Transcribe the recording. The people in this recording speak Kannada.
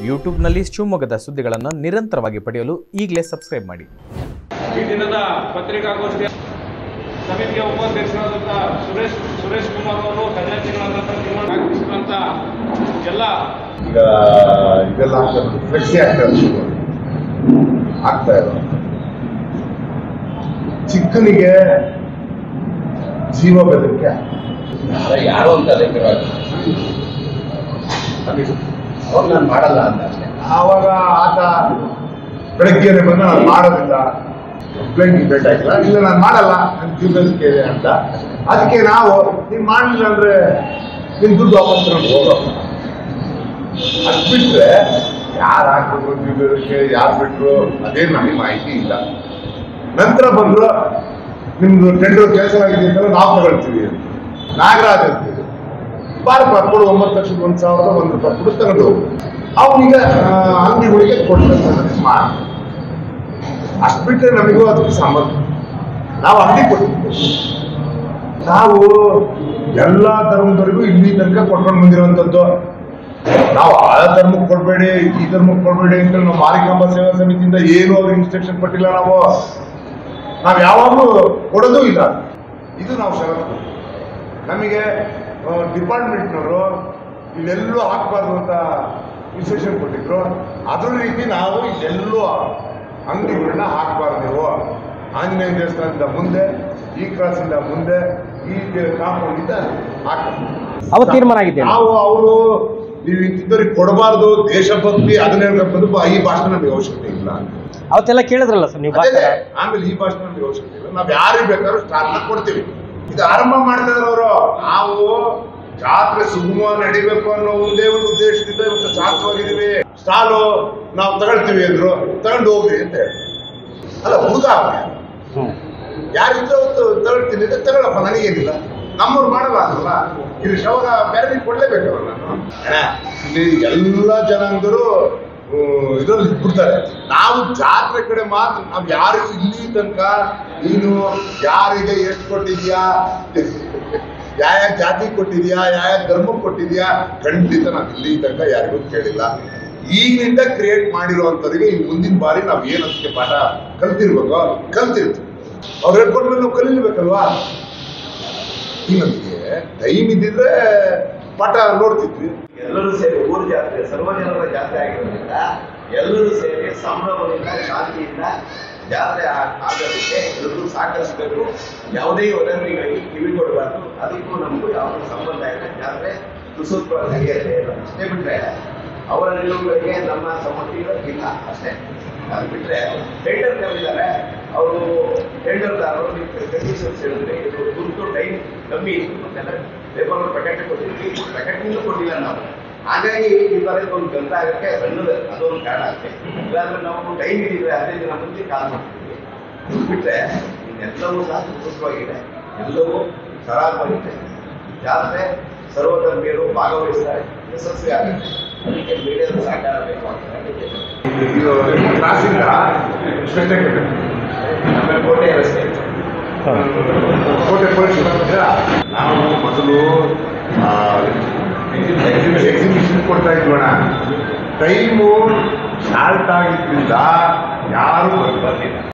ಯೂಟ್ಯೂಬ್ನಲ್ಲಿ ಶಿವಮೊಗ್ಗದ ಸುದ್ದಿಗಳನ್ನು ನಿರಂತರವಾಗಿ ಪಡೆಯಲು ಈಗಲೇ ಸಬ್ಸ್ಕ್ರೈಬ್ ಮಾಡಿ ಈ ದಿನದ ಪತ್ರಿಕಾಗೋಷ್ಠಿಯ ಸಮಿತಿಯ ಉಪಾಧ್ಯಕ್ಷರಾದಂಥ ಸುರೇಶ್ ಸುರೇಶ್ ಕುಮಾರ್ ಅವರು ಖಜಾಂಚಿಗಳಾದಂಥ ಶ್ರೀಮಂತ ಆಗಮಿಸಿದಂಥ ಎಲ್ಲ ಈಗ ಇದೆಲ್ಲ ಆಗ್ತದೆ ಫ್ಲೆಕ್ಸಿ ಆಗ್ತಾ ಇದೆ ಆಗ್ತಾ ಇದೆ ಚಿಕ್ಕನಿಗೆ ಜೀವ ಬೆದರಿಕೆ ಅಲ್ಲ ಯಾರು ಅಂತ ಅದಕ್ಕೆ ಅವ್ರು ನಾನು ಮಾಡಲ್ಲ ಅಂತ ಅಷ್ಟೇ ಆವಾಗ ಆತ ಬೆಳಗ್ಗೆನೆ ಬಂದು ನಾನು ಮಾಡೋದಿಲ್ಲ ಕಂಪ್ಲೇಂಟ್ ಬೇಕಾಗಿಲ್ಲ ಇಲ್ಲ ನಾನು ಮಾಡಲ್ಲ ನನ್ನ ಜೀವ ಬೆದರಿಕೆ ಇದೆ ಅಂತ ಅದಕ್ಕೆ ನಾವು ನೀನು ಮಾಡಲಿಲ್ಲ ಅಂದ್ರೆ ನಿನ್ ದುಡ್ಡು ವಾಪಸ್ ತಗೊಂಡು ಹೋಗಪ್ಪ ಅದ್ ಬಿಟ್ರೆ ಯಾರು ಹಾಕಿದ್ರು ಜೀವ ಬೆದರಿಕೆ ಯಾರು ಬಿಟ್ರು ಅದೇನು ನಮಗೆ ಮಾಹಿತಿ ಇಲ್ಲ ನಂತರ ಬಂದ್ರು ನಿಮ್ದು ಟೆಂಡರ್ ಕೆಲಸ ಆಗಿದೆ ಅಂತ ನಾವು ತಗೊಳ್ತೀವಿ ಅಂತ. ನಾಗರಾಜ್ ಅಂತೀವಿ ಬಾರಪ್ಪ ಕೊಡು ಒಂಬತ್ತು ಲಕ್ಷದ ಒಂದು ಸಾವಿರದ ಒಂದು ರೂಪಾಯಿ ಕೊಡು ತಗೊಂಡು ಹೋಗು ಅವನಿಗೆ ಅಂಗಡಿಗಳಿಗೆ ಕೊಟ್ಟು ಮಾಡಿ ಅಷ್ಟು ಬಿಟ್ಟರೆ ನಮಗೂ ಅದಕ್ಕೆ ಸಂಬಂಧ ನಾವು ಅಂಗಡಿ ಕೊಟ್ಟಿದ್ದೀವಿ ನಾವು ಎಲ್ಲ ಧರ್ಮದವರಿಗೂ ಇಲ್ಲಿ ತನಕ ಕೊಟ್ಕೊಂಡು ಬಂದಿರುವಂಥದ್ದು ನಾವು ಆ ಧರ್ಮಕ್ಕೆ ಕೊಡಬೇಡಿ ಈ ಧರ್ಮಕ್ಕೆ ಕೊಡಬೇಡಿ ಅಂತ ನಾವು ಮಾರಿಕಾಂಬ ಸೇವಾ ಸಮಿತಿಯಿಂದ ಏನು ಅವ್ರಿಗೆ ಇನ್ಸ್ಟ್ರಕ್ಷನ್ ಕೊಟ್ಟಿಲ್ಲ ನಾವು ನಾವು ಯಾವಾಗಲೂ ಕೊಡೋದೂ ಇಲ್ಲ ಇದು ನಾವು ಷರತ್ತು ನಮಗೆ ಡಿಪಾರ್ಟ್ಮೆಂಟ್ನವರು ಇಲ್ಲೆಲ್ಲೂ ಹಾಕಬಾರ್ದು ಅಂತ ಇನ್ಸ್ಟ್ರಕ್ಷನ್ ಕೊಟ್ಟಿದ್ರು ಅದ್ರ ರೀತಿ ನಾವು ಇಲ್ಲೆಲ್ಲೂ ಅಂಗಡಿಗಳನ್ನ ಹಾಕಬಾರ್ದು ನೀವು ಆಂಜನೇಯ ದೇವಸ್ಥಾನದಿಂದ ಮುಂದೆ ಈ ಕ್ರಾಸಿಂದ ಮುಂದೆ ಈ ಕಾಂಪೌಂಡಿಂದ ಹಾಕಬೇಕು ಅವತ್ತು ತೀರ್ಮಾನ ಆಗಿದ್ದೆ ನಾವು ಅವರು ನೀವು ಇಂಥವ್ರಿಗೆ ಕೊಡಬಾರ್ದು ದೇಶಭಕ್ತಿ ಅದನ್ನ ಹೇಳ್ಬೇಕು ಬ- ಈ ಭಾಷಣ ನಮಗೆ ಅವಶ್ಯಕತೆ ಇಲ್ಲ ಅವತ್ತೆಲ್ಲ ಕೇಳಿದ್ರಲ್ಲ ಸರ್ ನೀವು ಅದೇ ಭಾಷಣ ಆಮೇಲೆ ಈ ಭಾಷಣ ನಮಗೆ ಅವಶ್ಯಕತೆ ಇಲ್ಲ ನಾವು ಯಾರಿಗೆ ಬೇಕಾದ್ರೂ ಸ್ಟಾರ್ನ ಕೊಡ್ತೀವಿ ಇದು ಆರಂಭ ಮಾಡ್ತಾ ಇದ್ರು ಅವರು ನಾವು ಜಾತ್ರೆ ಸುಗಮ ನಡಿಬೇಕು ಅನ್ನೋ ಒಂದೇ ಒಂದು ಉದ್ದೇಶದಿಂದ ಇವತ್ತು ಶಾಂತವಾಗಿದ್ದೀವಿ ಸ್ಟಾಲು ನಾವು ತಗೊಳ್ತೀವಿ ಅಂದ್ರು ತಗೊಂಡು ಹೋಗ್ರಿ ಅಂತ ಹೇಳಿ ಅಲ್ಲ ಹುಡುಗ ಅವ್ನು. ಯಾರಿದ್ರೆ ಅವತ್ತು ತಗೊಳ್ತೀನಿ ಅಂದ್ರೆ ತಗೊಳಪ್ಪ ನನಗೇನಿಲ್ಲ ನಮ್ಮವ್ರು ಮಾಡಲ್ಲ ಅದಲ್ಲ ಇಲ್ಲಿ ಶವರ ಬೇರೆ ಕೊಡ್ಲೇಬೇಕಲ್ಲ ನಾನು ಅಣ್ಣ, ಇಲ್ಲಿ ಎಲ್ಲ ಜನಾಂಗದರು ಇದರಲ್ಲಿ ಬಿಡ್ತಾರೆ ನಾವು ಜಾತ್ರೆ ಕಡೆ ಮಾತ್ರ ನಾವು ಯಾರಿಗೂ ಇಲ್ಲಿ ತನಕ ನೀನು ಯಾರಿಗೆ ಎಷ್ಟು ಕೊಟ್ಟಿದ್ಯಾ ಯಾವ ಜಾತಿ ಕೊಟ್ಟಿದ್ಯಾ ಯಾವ ಧರ್ಮ ಕೊಟ್ಟಿದ್ಯಾ ಖಂಡಿತ ನಾವು ಇಲ್ಲಿ ತನಕ ಯಾರಿಗೂ ಕೇಳಿಲ್ಲ ಈಗಿನಿಂದ ಕ್ರಿಯೇಟ್ ಮಾಡಿರುವಂಥವ್ರಿಗೆ ಇನ್ನು ಮುಂದಿನ ಬಾರಿ ನಾವು ಏನು ಅದಕ್ಕೆ ಪಾಠ ಕಲ್ತಿರ್ಬೇಕೋ ಕಲ್ತಿರ್ತೀವಿ ಅವ್ರು ಹೇಳ್ಕೊಂಡ್ಮೇಲೆ ನಾವು ಕಲೀಲೇಬೇಕಲ್ವಾ ಈಗ ನಮಗೆ ಟೈಮ್ ಇದ್ದಿದ್ರೆ ಪಾಠ ನೋಡ್ತಿದ್ವಿ ಎಲ್ಲರೂ ಸೇರಿ ಊರು ಜಾತ್ರೆ ಸರ್ವ ಜನರ ಜಾತ್ರೆ ಆಗಿರೋದ್ರಿಂದ ಎಲ್ಲರೂ ಸೇರಿ ಸಂಭ್ರಮದಿಂದ ಶಾಂತಿಯಿಂದ ಜಾತ್ರೆ ಆ- ಆಗೋದಕ್ಕೆ ಎಲ್ಲರೂ ಸಹಕರಿಸಬೇಕು ಯಾವುದೇ ಒಡಂಬಡಿಗಳಿಗೆ ಕಿವಿ ಕೊಡಬಾರ್ದು ಅದಕ್ಕೂ ನಮಗೂ ಯಾವುದೇ ಸಂಬಂಧ ಇಲ್ಲ ಜಾತ್ರೆ ಸುಸೂತ್ರ ನಡೆಯುತ್ತೆ ಇಲ್ಲ ಅಷ್ಟೇ ಬಿಟ್ರೆ ಅವರ ನಿಲುವುಗಳಿಗೆ ನಮ್ಮ ಸಮ್ಮತಿಗಳು ಇಲ್ಲ ಅಷ್ಟೇ ಅದು ಬಿಟ್ರೆ ಟೆಂಡರ್ ಕರೆದಿದ್ದಾರೆ ಅವರು ಟೆಂಡರ್ದಾರರು ಕಂಡೀಷನ್ಸ್ ಹೇಳಿದ್ರೆ ಇದು ತುರ್ತು ಟೈಮ್ ಕಮ್ಮಿ ಇತ್ತು ಮತ್ತೆಲ್ಲ ಪೇಪರ್ ಪ್ರಕಟಣೆ ಕೊಟ್ಟಿದ್ವಿ ಪ್ರಕಟಣೆಯೂ ಕೊಟ್ಟಿಲ್ಲ ನಾವು ಹಾಗಾಗಿ ಈ ಥರದ ಒಂದು ಗಂಧ ಆಗಕ್ಕೆ ಸಣ್ಣದ ಅದೊಂದು ಕಾರಣ ಅಷ್ಟೇ ಇಲ್ಲಾಂದ್ರೆ ನಾವು ಟೈಮ್ ಇದ್ದಿದ್ರೆ ಹದಿನೈದು ದಿನ ಮುಂಚೆ ಕಾಲ್ ಮಾಡ್ತೀವಿ ಇದು ಬಿಟ್ರೆ ಇನ್ನೆಲ್ಲವೂ ಸಹ ಸುಸೂತ್ರವಾಗಿದೆ ಎಲ್ಲವೂ ಸರಾಗವಾಗಿದೆ ಜಾತ್ರೆ ಸರ್ವಧರ್ಮೀಯರು ಭಾಗವಹಿಸ್ತಾರೆ ಯಶಸ್ವಿ ಆಗುತ್ತೆ ಅದಕ್ಕೆ ಮೀಡಿಯಾದ ಸಹಕಾರ ಬೇಕು ಅಂತ ಹೇಳಿದ್ದೆ. ಇದು ಕ್ಲಾಸಿಂದ ಕೃಷ್ಣಕಟ್ಟೆ ಆಮೇಲೆ ಕೋಟೆ ರಸ್ತೆ ಕೋಟೆ ಪೊಲೀಸ್ ನಾವು ಮೊದಲು ಎಕ್ಸಿಬಿಷನ್ ಕೊಡ್ತಾ ಇದ್ವಣ ಟೈಮು ಶಾರ್ಟ್ ಆಗಿದ್ರಿಂದ ಯಾರು ಬರ್ಬರ್ಲಿಲ್ಲ